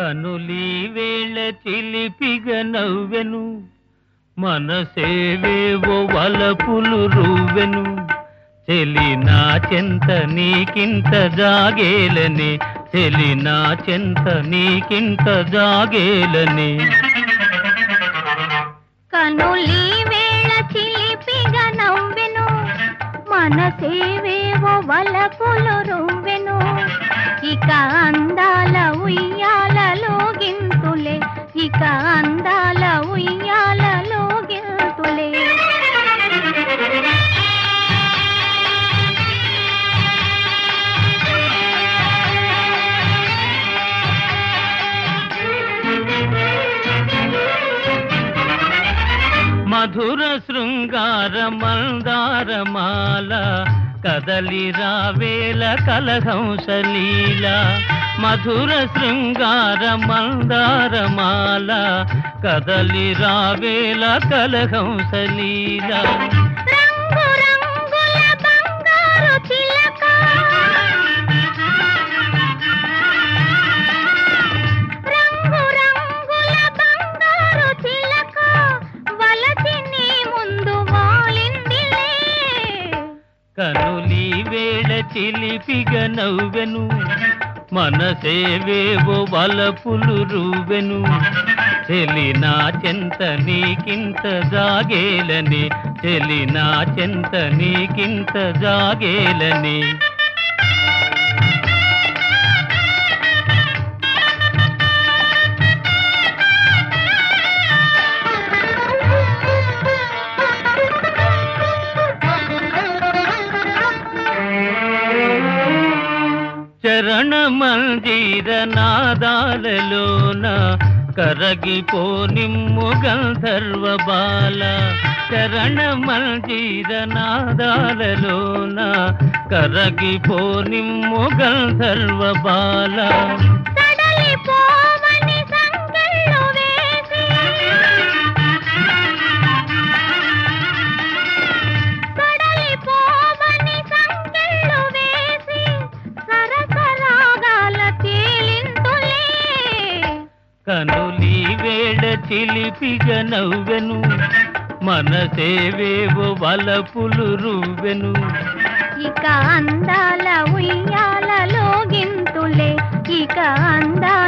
కనులీ వేళ చిలిపిగ నవ్వెను మనసేవేవో వలపులు రువ్వెను చెలి నా చెంత నీకింత జాగేలని చెలి నా చెంత నీకింత జాగేలని కనులీ వేళ చిలిపిగా నవ్వెను మనసేవేవో వలపులు రువ్వెను ఇక అందాల ఉయ్యాలలో గింతులే ఇక అందాల ఉయ్యాలలో గింతులే మధుర శృంగార మందారమాల కదలి రావేల కలహంసలీల మధుర శృంగార మందారమాల కదలి రావేల కలహంసలీల రంగు రంగుల బంగారు చిలక రంగు రంగుల బంగారు చిలక వలచి నీ ముందు వాలిందిలే కనులి వేళ చిలిపిగ నవ్వెను మనసేవేవో వలపులు రువెను చెలి నా చెంత నీకింత జాగేలని చెలి నా చెంత నీకింత జాగేలని చరణ మందిర నాదాలలోన కరగిపోనిమ్ము గంధర్వ బాల చరణ మందిర నాదాలలోన కరగిపోనిమ్ము గంధర్వ బాల సడలి పోవని సంకెళ్ళు వేసి సడలి పోవని సంకెళ్ళు వేసి సరసరాగాల తేలింతులే కనులి వేళ చిలిపిగ నవ్వెను మనసేవేవో వలపులు రువ్వెను ఇక అందాల ఉయ్యాలలో గింతులే ఇక అందాల